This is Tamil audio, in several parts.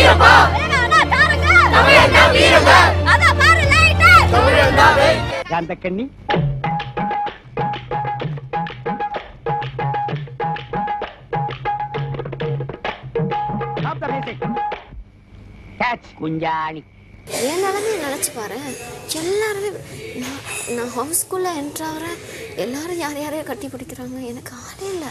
அந்த கண்ணி குஞ்சாணி என் நிலைமையை நினச்சி பாரு எல்லாருமே நான் நான் ஹவுஸ்குள்ளே என்ட்ரு ஆகிறேன் எல்லாரும் யார் யாரையோ கட்டி பிடிக்கிறாங்க எனக்கு ஆளே இல்லை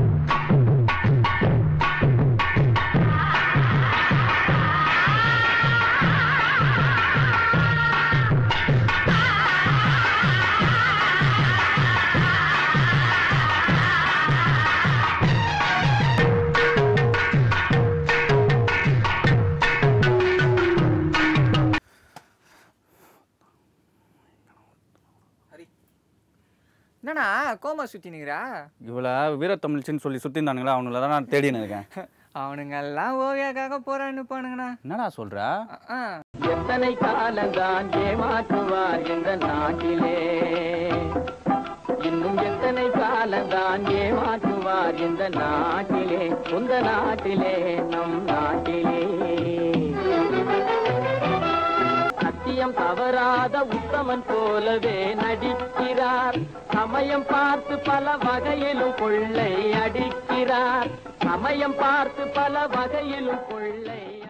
என்னண்ணா கோமா சுத்தி நிக்கிறா இவளை வீரத்தமிழ்ச்சின்னு சொல்லி சுற்றிருந்தானுங்களா அவனுங்கள தான் நான் தேடின்னு இருக்கேன் அவனுங்க எல்லாம் ஓவியாக்காக போறான்னு போனுங்கண்ணா என்னடா சொல்ற ஆ எத்தனை காலந்தான் ஏமாற்றுவார் இந்த நாட்டிலே இன்னும் எத்தனை காலந்தான் ஏமாற்றுவார் இந்த நாட்டிலே உந்த நாட்டிலே நம் நாட்டிலே சத்தியம் தவறாத உத்தமன் போலவே நடிக்கிறார் சமயம் பார்த்து பல வகையிலும் கொள்ளை அடிக்கிறார் சமயம் பார்த்து பல வகையிலும் கொள்ளை